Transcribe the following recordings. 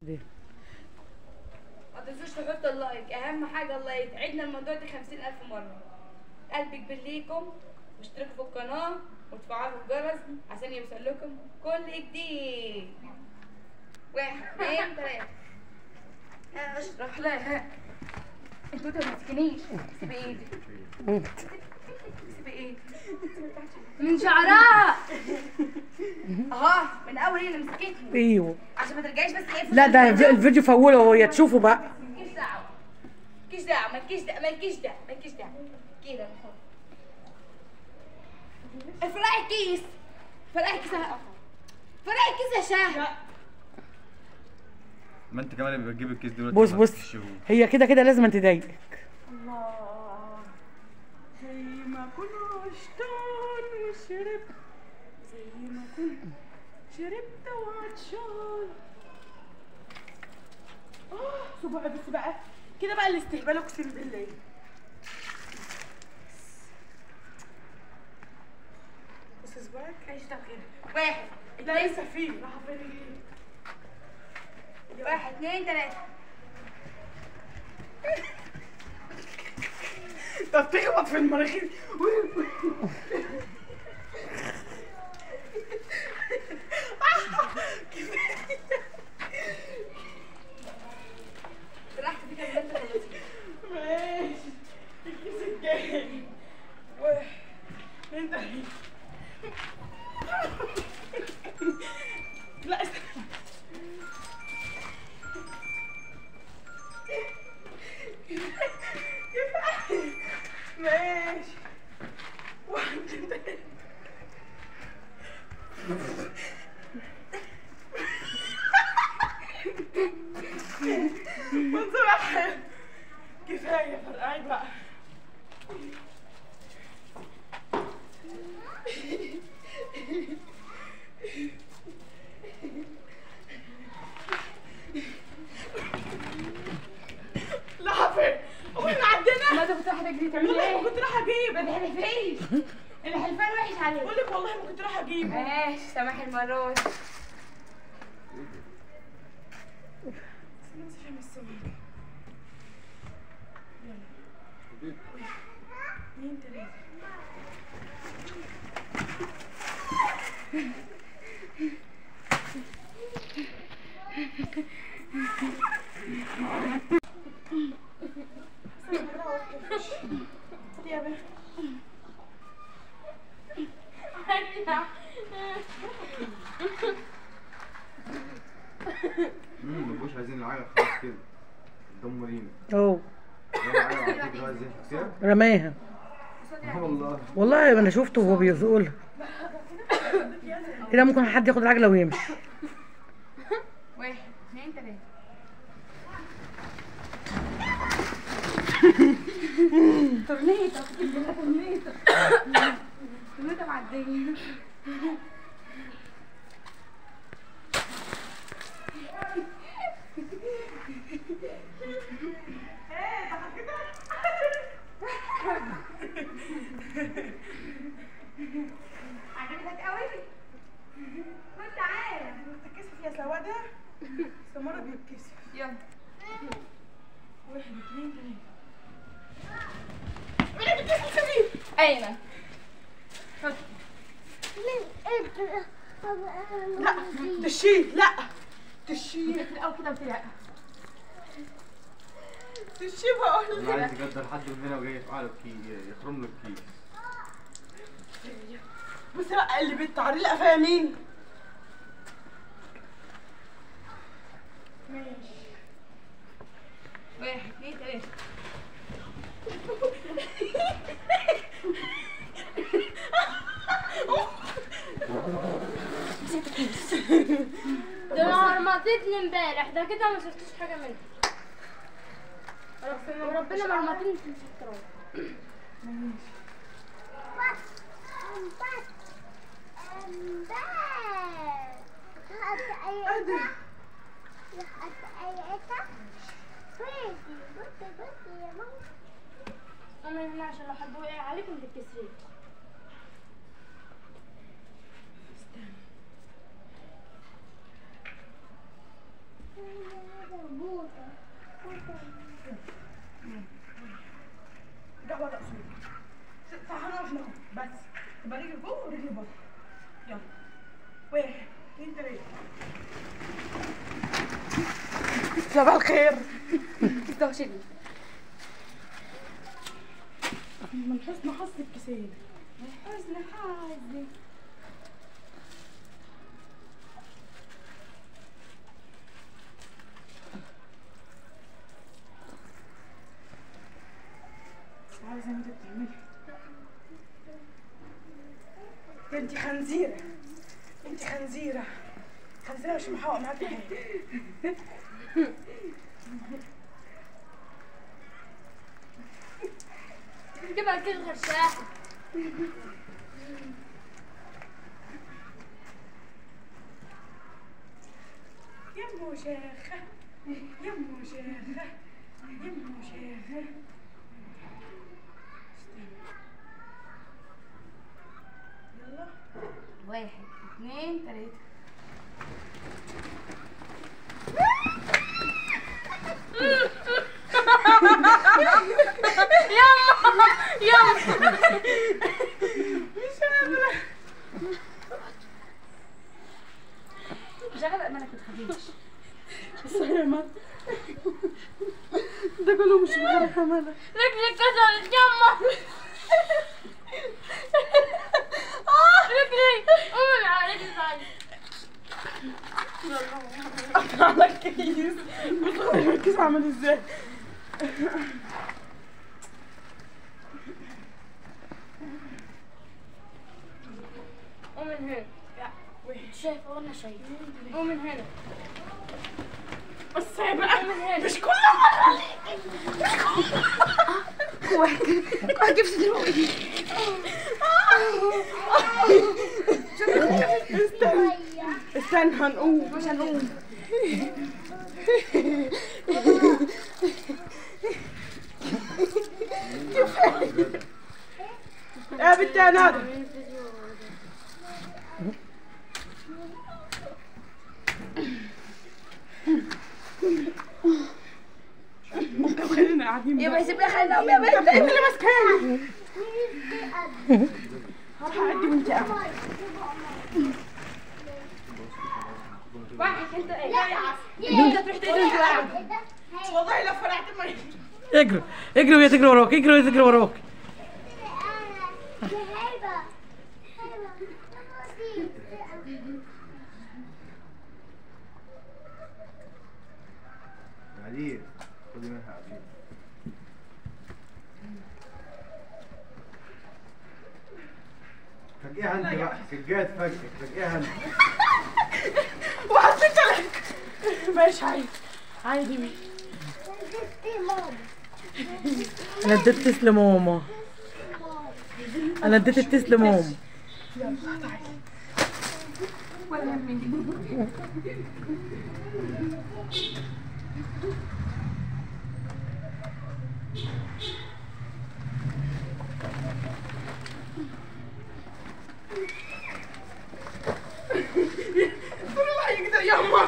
دي ما تنسوش تحطوا اللايك اهم حاجه اللايك عدنا الموضوع ده خمسين الف مره قلبي كبير ليكم واشتركوا في القناه وتفعلوا الجرس عشان يوصل لكم كل جديد واحد اثنين ثلاثة انا اشرح لها انتوا ما تمسكنيش سيبي ايدي سيبي ايدي من شعرها اهو من اول هي اللي مسكتني ايوه عشان ما ترجعيش بس ايه في لا ده الفيديو. الفيديو فوله وهي تشوفه بقى مالكيش دعوة مالكيش دعوة مالكيش دعوة مالكيش دعوة مالكيش دعوة كده نحط الفراعي كيس فراعي كيس اهو فراعي كيس يا شاه ما انت كمان اللي بتجيب الكيس دلوقتي بص ما بص تكشفوه. هي كده كده لازم تضايقك الله زي ما كنا عشتان وشربت زي ما كنت شربت وعطشان اه صباعي بس بقى كده بقى الاستهبال اقسم بالله بص صباعك ايش تغيير واحد لا لسه فيه راح فين واحد اثنين ثلاثة ده بتخبط في المراخير راحت فيك اللي انت خلصتيه ماشي الكيس الجاي واحد اتنين تلاته لا استنى ماشي واحد اتنين تلاته منظر حلو كفايه فرقعي بقى لا فين هو احنا عدينا ما انت كنت رايحة تجري تعملي والله ايه؟ ما كنت رايحه اجيب ما تحلفيش الحلفان وحش عليك بقول لك والله ما كنت رايحه اجيب ماشي سامح المرة دي اتنين تلاته يا بنت امم ما بقوش عايزين نعيط خلاص كده دمرينا اهو يلا عيط على فكره ازاي شفتيها؟ رماها اه والله والله انا شفته وهو بيزقلها كده ممكن حد ياخد العجله ويمشي واحد اثنين ثلاثة تورنيطة تورنيطة تورنيطة معدية عجبتك قوي؟ كنت عارف بتتكسف يا سوادة سمرة بيتكسف يلا واحد اتنين تلاته مين بتتكسف سمير ايمن لا تشيل لا تشيل في الاول كده وطلع تشيل بقول انا عايز يقدر حد من هنا وجاي يفعل الكي يخرم له الكيس بس بقى اللي بالتعريل قفايا مين ماشي واحد اثنين ثلاثة ده انا مرمطتني امبارح ده كده ما شفتش حاجه منه وربنا مرمطتني في التراب قادر انا هنا عشان لو حد وقع عليكم تتكسرين استنى صباح الخير استغشني من حسن حظك كسيل حزن حزن عايزه انت بتعملي ده انت خنزيره انت خنزيره خنزيره مش محاوق معاكي حاجه جيبها كده غشاحة يمو شيخه يمو شيخه يمو شيخه يلا واحد اثنين ثلاثة شغل امانك ما تخافيش سلامة ده كله مش مغرق مالا رجلي اتكسرت يما رجلي قومي على رجلي تعالي على الكيس بتخرج الكيس عامل ازاي قوم من هنا انت شايفة وانا شايفة قوم من هنا بس هي بقى قوم من هنا مش كل مرة استنى استنى هنقوم مش هنقوم يا بنتي يا نادر طب خلينا قاعدين يبقى بقى. يسيبني خلينا نقوم يا طب بنت انت اللي ماسكاني هروح اعدي وانت قاعده واحد انت انت تروح تقول انت قاعد والله لو فرعت ما اجروا اجروا وهي تجري وراك اجروا وهي تجري وراك عديل خدي منها عديل فجأة انت بقى فجأت فجأة فجأة انت وحطيت لك ماشي عادي عادي ماشي انا اديت تيس لماما انا اديت التيس لماما والله يقدر يما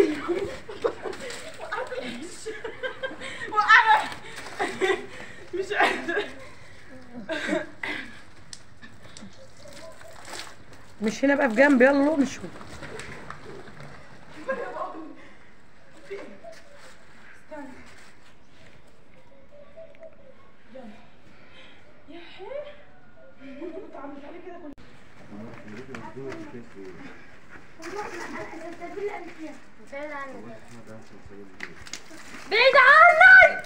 وقعت العيش وقعت مش قادرة مش هنا بقى في جنب يلا نشوف يا حي كنت عملت عليه كده كنت بعيد عني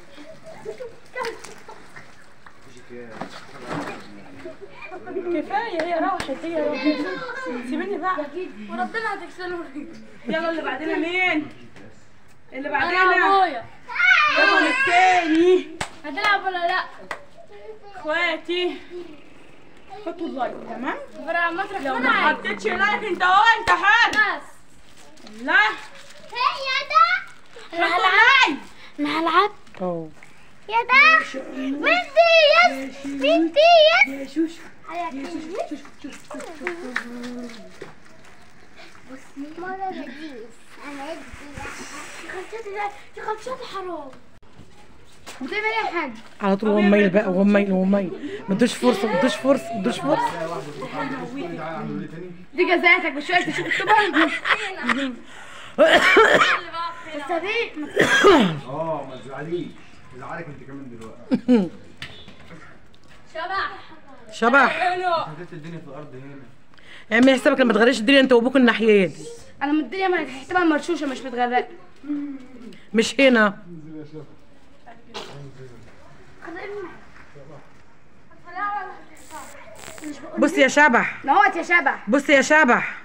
كفاية هي راحت هي راحت سيبيني بقى وربنا هتكسره يلا اللي بعدنا مين؟ اللي انا بعدنا ابويا يلا التاني هتلعب ولا لا اخواتي حطوا اللايك تمام؟ برا مطرح لو ما ما انا عايز حطيتش لايك انت اهو انت حر بس لا يا ده حطوا لايك انا هلعب اه يا ده بنتي يس بنتي يس يا شوش مرة بديس انا دي خمسات حرام بتعمل ايه يا حاج؟ على طول هو مايل بقى وهو مايل وهو مايل ما ادوش فرصه ما ادوش فرصه ما ادوش فرصه تعالى اعمل ايه تاني دي جزاتك مش شويه تشوف الطبق اللي بقى بس بريء اه ما تزعليش زعلك انت كمان دلوقتي شبح شبح هديت الدنيا في الارض هنا اعمل حسابك لما تغرقش الدنيا انت وابوك الناحيه دي انا مديه ما تحسبها مرشوشه مش متغرقه مش هنا بص يا شبح نهوت يا شبح بص يا شبح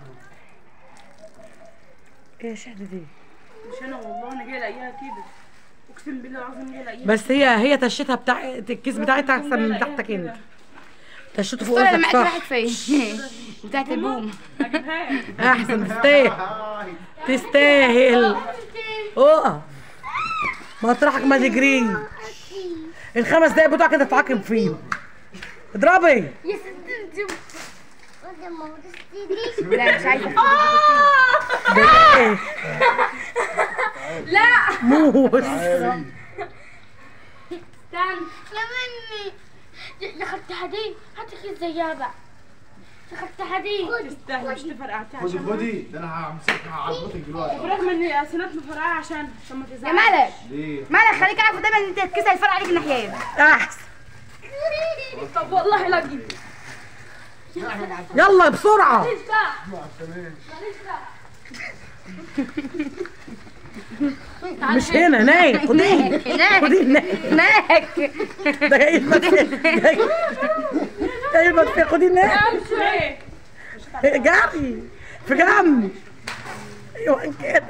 ايه يا شهد دي مش انا والله انا جاي الاقيها كده اقسم بالله العظيم جاي الاقيها بس هي هي تشتها بتاع الكيس بتاعتها احسن من بتاعتك انت تشته فوق الصورة راسك اللي معاك صح راحت فين بتاعت البوم اجيبها احسن تستاهل تستاهل اقف مطرحك ما تجري الخمس دقايق بتوعك انت تتعاقب فيهم اضربي يا ست انت ما تستديش لا مش عايزه إيه؟ لا موس استنى يا مني يا خدت حديد هاتي كيس زيها بقى يا خدت حديد تستاهل مش تفرقعتها خدي عشان خدي ده انا همسكها هعضتك دلوقتي برغم ان سنات مفرقعه عشان عشان ما يا تزعلش مالك ليه؟ مالك خليك عارفه دايما ان انت الكيس هيتفرق عليك الناحيه احسن طب والله لا جيت يلا بسرعه مش هنا هناك خديه هناك خديه هناك هناك ده جاي المدفع جاي جاي المدفع خديه هناك جري في جنب ايوه كده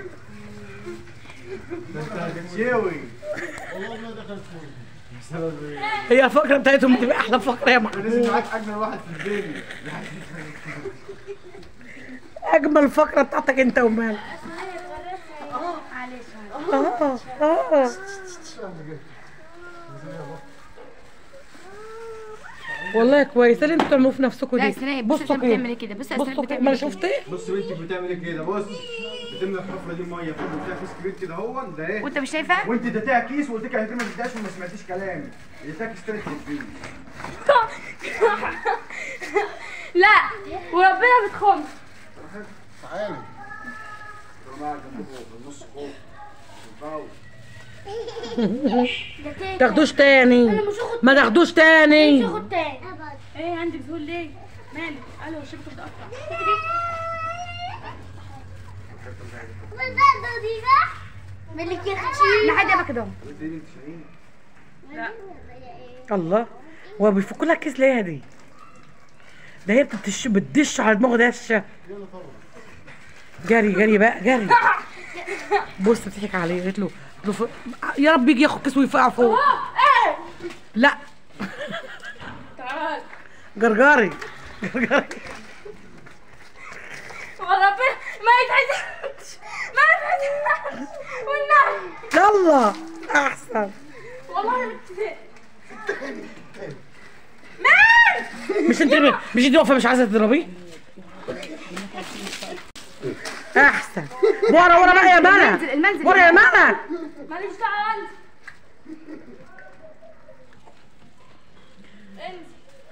ده انت هتتشوي هي الفقره بتاعتهم بتبقى احلى فقره يا لازم محمود معاك اجمل واحد في الدنيا اجمل فقره بتاعتك انت ومالك اه اه والله كويس اللي انتوا بتعملوه في نفسكم لا دي استنى بص بصوا استنى بتعمل كده ايه كده بص بصوا استنى كده بتعمل ما ايه انا كده. شفت ايه بص بنتك بتعمل ايه كده بص بتملى الحفره دي ميه فوق وفيها كيس كبير كده هو ده ايه وانت مش شايفها وانت اديتها كيس وقلت لك يا ما تديهاش وما سمعتيش كلامي اديتها كيس تاني تديه لا وربنا بتخم تعالي جماعه جنبكم النص فوق فوق. ده تاني تاخدوش تاني انا مش هاخد ما تاخدوش تاني هاخد تاني ايه عندك ذهول ليه؟ مالك؟ الو الشبكه بتقطع ملك يا اختي لا حد يبقى كده قلت ايه انت شاهين الله هو بيفك لها الكيس ليه دي ده هي بتدش بتدش على دماغه دشه جري جري بقى جري بص بتضحك عليه قالت له قالت له ف- يا رب يجي ياخد كيس ويفقع فوق لا تعال جرجري جرجري وربنا ما يتعزمش ما يتعزمش والنبي يلا احسن والله انا متفق مش انت مش انت واقفه مش عايزه تضربيه احسن ورا ورا بقى يا ملا المنزل المنزل ورا يا ملا ماليش دعوه انت انت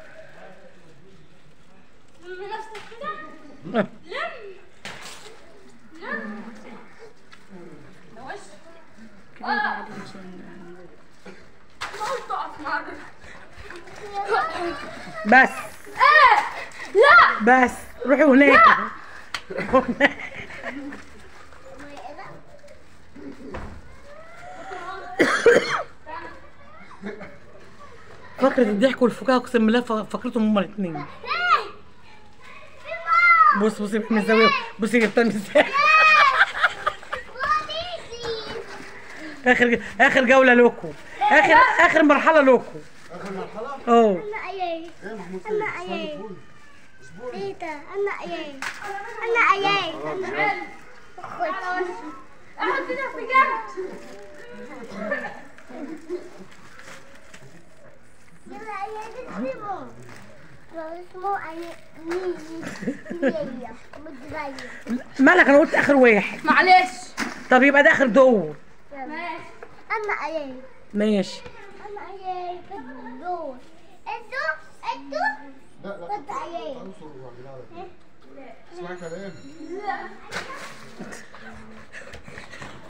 لم نفسك كده لم لم نوش اه ما قلت اقف مرة بس ايه لا بس روحي هناك هناك. فقرة الضحك والفكاهة اقسم بالله ف- فقرتهم هما الاثنين بص بصي من الزاوية بصي جبتها من الزاوية اخر اخر جولة لكم اخر اخر مرحلة لكم اخر مرحله اه انا اياي ايه محمود انا اياي ايه ده انا اياي انا اياي انا احط ده في جنب يلا اياي اسمه اسمه اياي متغير مالك انا قلت اخر واحد معلش طب يبقى ده اخر دور ماشي انا اياي ماشي انا اياي في الدور انتوا انتوا لا لا انت اياي اسمعي كلام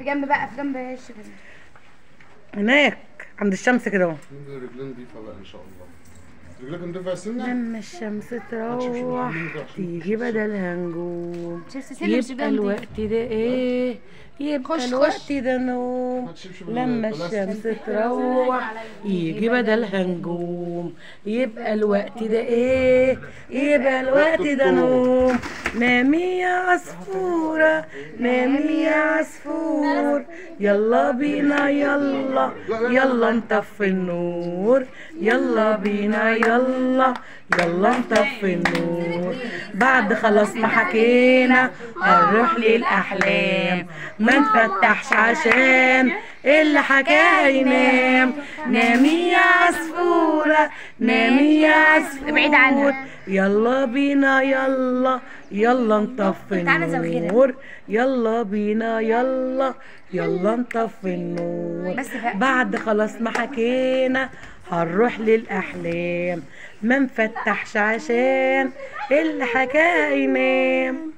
جنب بقى في جنب وش كده هناك عند الشمس كده اهو ننزل رجلين نضيفة بقى ان شاء الله رجلك نضيفة يا سنة لما الشمس تروح تيجي بدلها نجوم شفت سلم مش يبقى جنبي الوقت ده ايه يبقى خش، الوقت ده نوم ما تشيبش من لما البلاستيك. الشمس تروح يجي بدلها نجوم يبقى الوقت ده ايه يبقى الوقت ده نوم نامي يا عصفورة نامي يا عصفور يلا بينا يلا يلا نطفي النور يلا بينا يلا يلا نطفي النور بعد خلاص ما حكينا هنروح للأحلام ما نفتحش عشان اللي حكاه ينام نامي يا عصفورة نامي يا عصفور ابعد عنها. يلا بينا يلا يلا نطفي تعالى زمخيرة. النور يلا بينا يلا يلا نطفي النور بس بقى. بعد خلاص ما حكينا هنروح للأحلام ما نفتحش عشان اللي حكاه ينام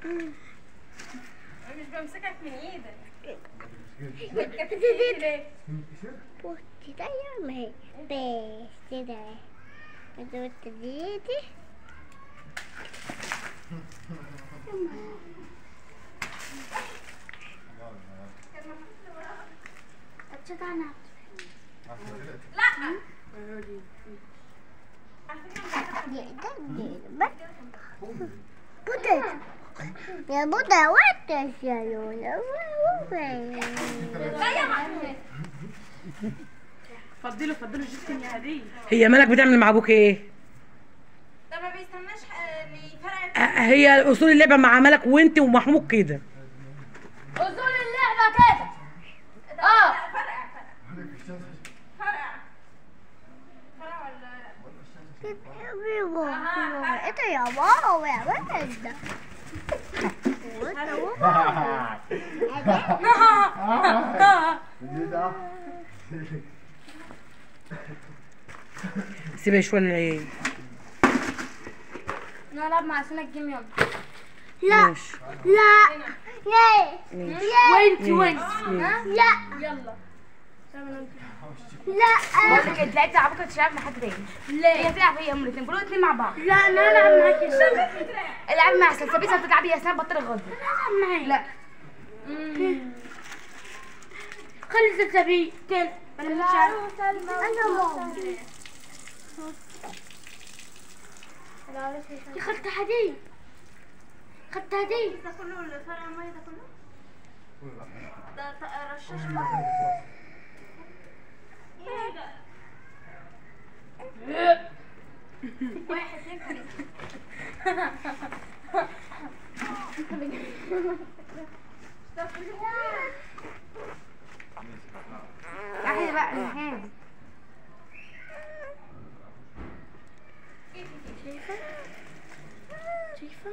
مش بمسكك من ايدك Putti dai a me, bestie dai. Ma dove ti vedi? يا بودا وانت يا لولا وين فضلوا فضلوا جبتني يا هديه هي مالك بتعمل مع ابوك ايه ده ما بيستناش آه، ان يفرق أه، هي اصول اللعبه مع مالك وانت ومحمود كده اصول اللعبه كده اه فرقع فرقع فرقع ولا انت يا بابا يا ولد سيبها شويه للعيال نلعب مع سنة الجيم يلا لا ماشي لا ليه وانت وانت لا يلا لا بقول لك انت لعبت على بكره تلعب مع حد تاني ليه؟ هي تلعب هي ام الاثنين كلهم الاثنين مع بعض لا انا العب معاك يا العب مع سلسبيسه بتلعبي يا اسنان بطل الغدر معاك لا خلي سلسبيل تل انا مش عارف انا ماما يا خدت هدية خدت هدية ده كله اللي فرق المية ده كله ده ط- رشاش ايه ده واحد اتنين تلاته تعالي بقى نهادي شايفة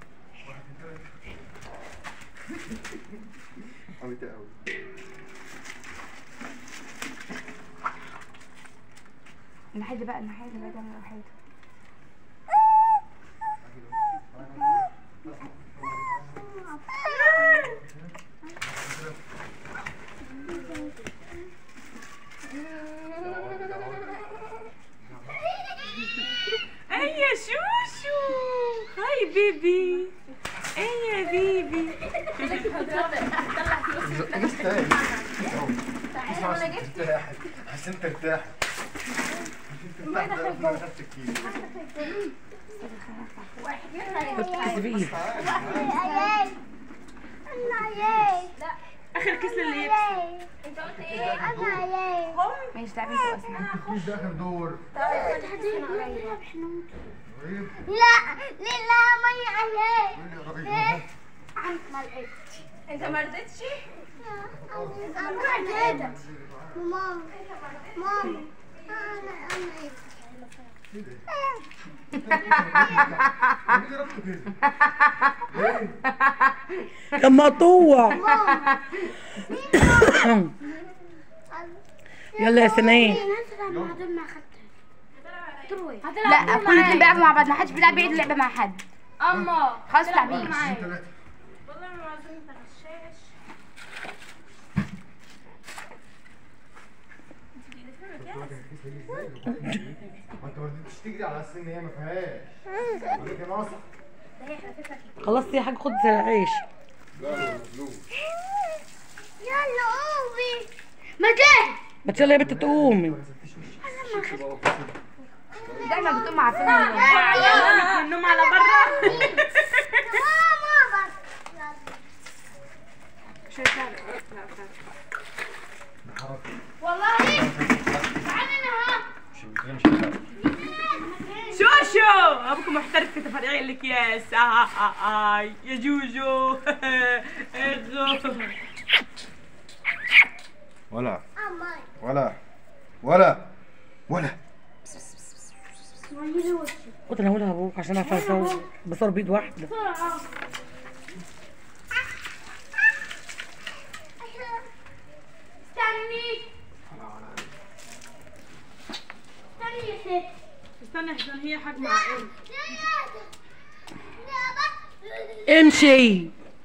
عميتة قوي نحادي بقى نحادي بقى ده نحادي اي يا شوشو هاي بيبي اي يا بيبي ارتاح عشان ترتاح حط كيس بايدك اخر كيس للي يكسب انت قلت ايه؟ ماشي تعالي انتوا اسنان مش داخل دور لا لا مي عليه انت ما رضيتش؟ ماما ماما انا انا كان مقطوع يلا يا سنين لا كل الاثنين بيلعبوا مع بعض ما حدش بيلعب بعيد اللعبه مع حد اما خلاص تلعبيه والله العظيم انت غشاش ما انت ما رضيتش تجري على اساس ان هي ما فيهاش عليك يا ناصر خلصتي يا حاج خد العيش يلا قومي مكان ما يلا يا بنت تقومي دايما بتقوم عارفين من النوم على بره ماما بس والله تعالي انا شوشو ابوك محترف في تفريع الاكياس آه آه آه. يا جوجو ولا ها ولا ولا ولا قلت انا هقولها ابوك عشان اعرف اسوي بصور بايد واحده استني استني يا ست استنى عشان هي حاج معقول امشي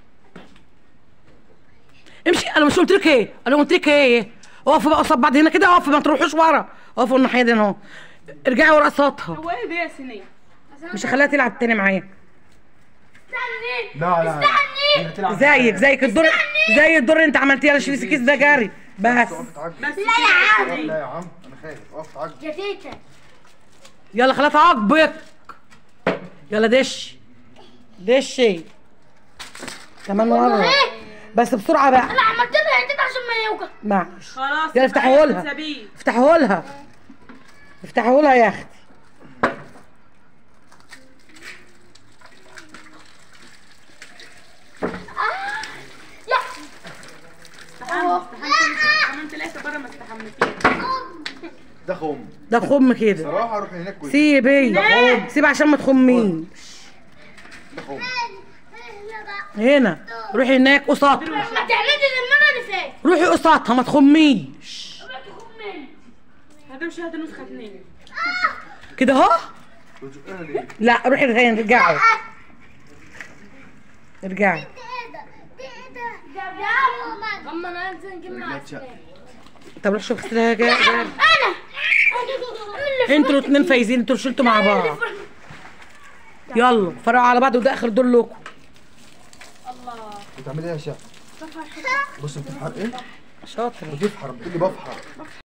امشي انا مش قلت لك ايه انا قلت لك ايه اقفوا بقى قصاد بعض هنا كده اقفوا ما تروحوش ورا اقفوا الناحيه دي اهو ارجعي ورا قصادها هو ايه دي يا سنية مش هخليها تلعب تاني معايا استني لا لا هي هتلعب زيك زيك الدور زي الدور اللي انت عملتيه على شريس الكيس ده جاري بس وقفت عجل بس لا يا عم لا يا عم انا خايف وقفت عجل يا تيتا يلا خليها تعاقبك يلا دش دشي كمان مره بس بسرعه بقى انا عملت لها يا تيتا عشان ما يوجع معلش خلاص يلا افتحوا لها. سبيل افتحوا لها افتحوا لها يا اختي يا استحمى استحمى كمان ثلاثة بره ما استحملتيش ده خم ده خم كده صراحه اروح هناك كويس سيبي سيبي عشان ما تخمين ده خم هنا روحي هناك قصادها ما تعملش زي المره اللي فاتت روحي قصادها ما تخميش ما تخمني هتمشي هات نسخة اتنين كده اهو بتزقنا ليه؟ لا روحي هنا ارجعي ارجعي اما انا انزل نجيب ما تشق طب روح شوف غسلها كده انا انتوا الاتنين فايزين انتوا اللي شلتوا مع بعض يلا فرقوا على بعض وده اخر دور لكم بتعملي ايه يا شقه؟ بص بتفحر ايه؟ شاطر بتفحر بتقولي بفحر